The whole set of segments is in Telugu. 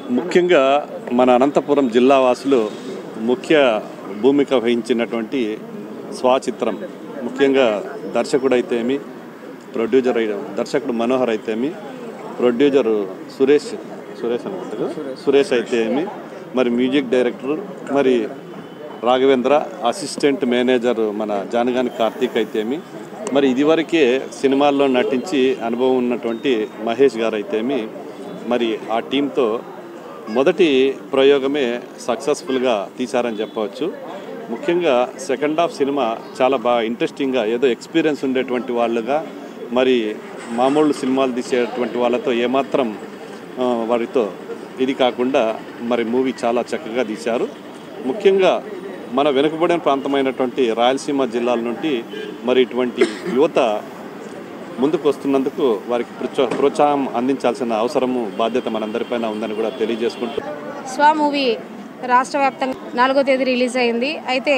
ముఖ్యంగా మన అనంతపురం జిల్లా వాసులు ముఖ్య భూమిక వహించినటువంటి స్వాచిత్రం ముఖ్యంగా దర్శకుడు అయితేమి ప్రొడ్యూసర్ అయి దర్శకుడు మనోహర్ అయితేమి ప్రొడ్యూసర్ సురేష్ సురేష్ అనుకుంటారు సురేష్ అయితేమి మరి మ్యూజిక్ డైరెక్టర్ మరి రాఘవేంద్ర అసిస్టెంట్ మేనేజర్ మన జానగాని కార్తీక్ అయితేమి మరి ఇదివరకే సినిమాల్లో నటించి అనుభవం ఉన్నటువంటి మహేష్ గారు అయితేమి మరి ఆ టీంతో మొదటి ప్రయోగమే సక్సెస్ఫుల్గా తీశారని చెప్పవచ్చు ముఖ్యంగా సెకండ్ హాఫ్ సినిమా చాలా బాగా ఇంట్రెస్టింగ్గా ఏదో ఎక్స్పీరియన్స్ ఉండేటువంటి వాళ్ళుగా మరి మామూలు సినిమాలు తీసేటువంటి వాళ్ళతో ఏమాత్రం ఆ, వారితో ఇది కాకుండా మరి మూవీ చాలా చక్కగా తీశారు ముఖ్యంగా మన వెనుకబడిన ప్రాంతమైనటువంటి రాయలసీమ జిల్లాల నుండి మరి ఇటువంటి యువత ముందుకు వస్తున్నందుకు వారికి ప్రోత్సా- ప్రోత్సాహం అందించాల్సిన అవసరము బాధ్యత మనందరిపైన ఉందని కూడా తెలియజేసుకుంటూ స్వా మూవీ రాష్ట్ర వ్యాప్తంగా నాలుగో తేదీ రిలీజ్ అయింది అయితే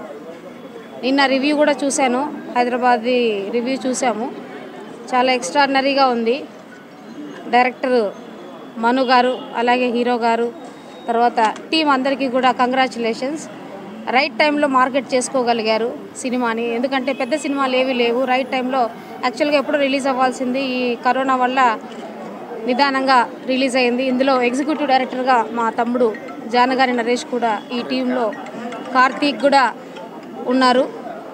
నిన్న రివ్యూ కూడా చూశాను హైదరాబాద్ రివ్యూ చూసాము చాలా ఎక్స్ట్రాడినరీగా ఉంది డైరెక్టర్ మను గారు అలాగే హీరో గారు తర్వాత టీం అందరికీ కూడా కంగ్రాచులేషన్స్ రైట్ టైంలో మార్కెట్ చేసుకోగలిగారు సినిమాని ఎందుకంటే పెద్ద సినిమాలు ఏవి లేవు రైట్ టైంలో యాక్చువల్గా ఎప్పుడు రిలీజ్ అవ్వాల్సింది ఈ కరోనా వల్ల నిదానంగా రిలీజ్ అయింది ఇందులో ఎగ్జిక్యూటివ్ డైరెక్టర్గా మా తమ్ముడు జానగారి నరేష్ కూడా ఈ టీంలో కార్తీక్ కూడా ఉన్నారు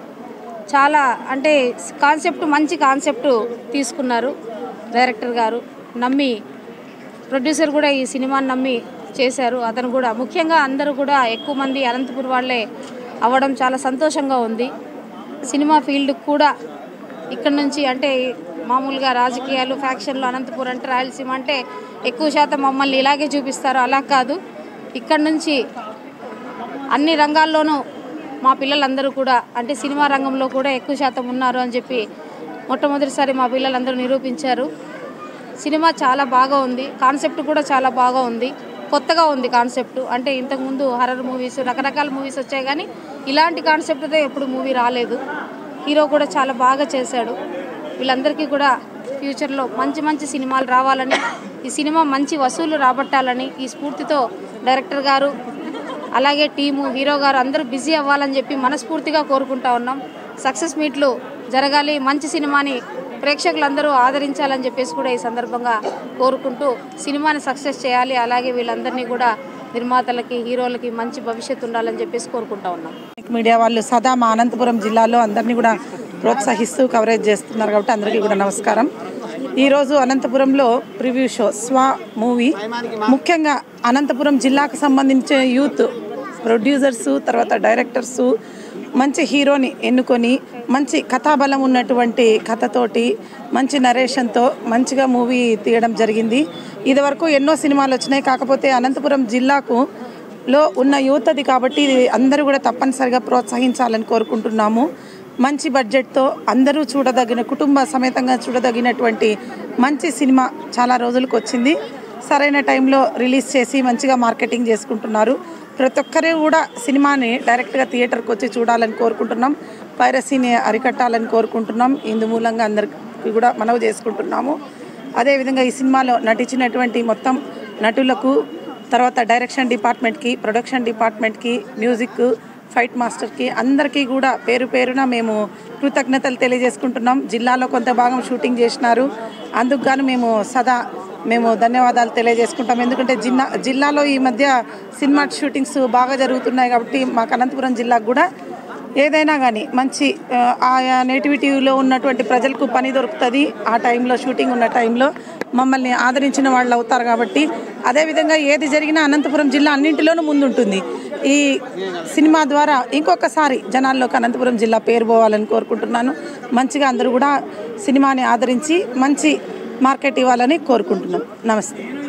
చాలా అంటే కాన్సెప్ట్ మంచి కాన్సెప్ట్ తీసుకున్నారు డైరెక్టర్ గారు నమ్మి ప్రొడ్యూసర్ కూడా ఈ సినిమాని నమ్మి చేశారు అతను కూడా ముఖ్యంగా అందరూ కూడా ఎక్కువ మంది అనంతపురం వాళ్ళే అవ్వడం చాలా సంతోషంగా ఉంది సినిమా ఫీల్డ్ కూడా ఇక్కడ నుంచి అంటే మామూలుగా రాజకీయాలు ఫ్యాక్షన్లు అనంతపురం అంటే రాయలసీమ అంటే ఎక్కువ శాతం మమ్మల్ని ఇలాగే చూపిస్తారు అలా కాదు ఇక్కడ నుంచి అన్ని రంగాల్లోనూ మా పిల్లలందరూ కూడా అంటే సినిమా రంగంలో కూడా ఎక్కువ శాతం ఉన్నారు అని చెప్పి మొట్టమొదటిసారి మా పిల్లలందరూ నిరూపించారు సినిమా చాలా బాగా ఉంది కాన్సెప్ట్ కూడా చాలా బాగా ఉంది కొత్తగా ఉంది కాన్సెప్ట్ అంటే ఇంతకుముందు హర్రర్ మూవీస్ రకరకాల మూవీస్ వచ్చాయి కానీ ఇలాంటి కాన్సెప్ట్తో ఎప్పుడు మూవీ రాలేదు హీరో కూడా చాలా బాగా చేశాడు వీళ్ళందరికీ కూడా ఫ్యూచర్లో మంచి మంచి సినిమాలు రావాలని ఈ సినిమా మంచి వసూలు రాబట్టాలని ఈ స్ఫూర్తితో డైరెక్టర్ గారు అలాగే టీము హీరో గారు అందరూ బిజీ అవ్వాలని చెప్పి మనస్ఫూర్తిగా కోరుకుంటా ఉన్నాం సక్సెస్ మీట్లు జరగాలి మంచి సినిమాని ప్రేక్షకులందరూ ఆదరించాలని చెప్పేసి కూడా ఈ సందర్భంగా కోరుకుంటూ సినిమాని సక్సెస్ చేయాలి అలాగే వీళ్ళందరినీ కూడా నిర్మాతలకి హీరోలకి మంచి భవిష్యత్తు ఉండాలని చెప్పేసి కోరుకుంటా ఉన్నాం మీడియా వాళ్ళు సదా మా అనంతపురం జిల్లాలో అందరినీ కూడా ప్రోత్సహిస్తూ కవరేజ్ చేస్తున్నారు కాబట్టి అందరికీ కూడా నమస్కారం ఈరోజు అనంతపురంలో ప్రివ్యూ షో స్వా మూవీ ముఖ్యంగా అనంతపురం జిల్లాకు సంబంధించిన యూత్ ప్రొడ్యూసర్స్ తర్వాత డైరెక్టర్సు మంచి హీరోని ఎన్నుకొని మంచి కథాబలం ఉన్నటువంటి కథతోటి మంచి నరేషన్తో మంచిగా మూవీ తీయడం జరిగింది ఇదివరకు ఎన్నో సినిమాలు వచ్చినాయి కాకపోతే అనంతపురం జిల్లాకు లో ఉన్న యువతది కాబట్టి ఇది అందరూ కూడా తప్పనిసరిగా ప్రోత్సహించాలని కోరుకుంటున్నాము మంచి బడ్జెట్తో అందరూ చూడదగిన కుటుంబ సమేతంగా చూడదగినటువంటి మంచి సినిమా చాలా రోజులకు వచ్చింది సరైన టైంలో రిలీజ్ చేసి మంచిగా మార్కెటింగ్ చేసుకుంటున్నారు ప్రతి ఒక్కరూ కూడా సినిమాని డైరెక్ట్గా థియేటర్కి వచ్చి చూడాలని కోరుకుంటున్నాం పైరసీని అరికట్టాలని కోరుకుంటున్నాం ఇందు మూలంగా అందరికీ కూడా మనవి చేసుకుంటున్నాము అదేవిధంగా ఈ సినిమాలో నటించినటువంటి మొత్తం నటులకు తర్వాత డైరెక్షన్ డిపార్ట్మెంట్కి ప్రొడక్షన్ డిపార్ట్మెంట్కి మ్యూజిక్ ఫైట్ మాస్టర్కి అందరికీ కూడా పేరు పేరున మేము కృతజ్ఞతలు తెలియజేసుకుంటున్నాం జిల్లాలో కొంత భాగం షూటింగ్ చేసినారు అందుకు గాను మేము సదా మేము ధన్యవాదాలు తెలియజేసుకుంటాం ఎందుకంటే జిల్లా జిల్లాలో ఈ మధ్య సినిమా షూటింగ్స్ బాగా జరుగుతున్నాయి కాబట్టి మాకు అనంతపురం జిల్లాకు కూడా ఏదైనా కానీ మంచి ఆ, ఆయా నేటివిటీలో ఉన్నటువంటి ప్రజలకు పని దొరుకుతుంది ఆ టైంలో షూటింగ్ ఉన్న టైంలో మమ్మల్ని ఆదరించిన వాళ్ళు అవుతారు కాబట్టి అదేవిధంగా ఏది జరిగినా అనంతపురం జిల్లా అన్నింటిలోనూ ముందుంటుంది ఈ సినిమా ద్వారా ఇంకొకసారి జనాల్లోకి అనంతపురం జిల్లా పేరు పోవాలని కోరుకుంటున్నాను మంచిగా అందరూ కూడా సినిమాని ఆదరించి మంచి మార్కెట్ ఇవ్వాలని కోరుకుంటున్నాం నమస్తే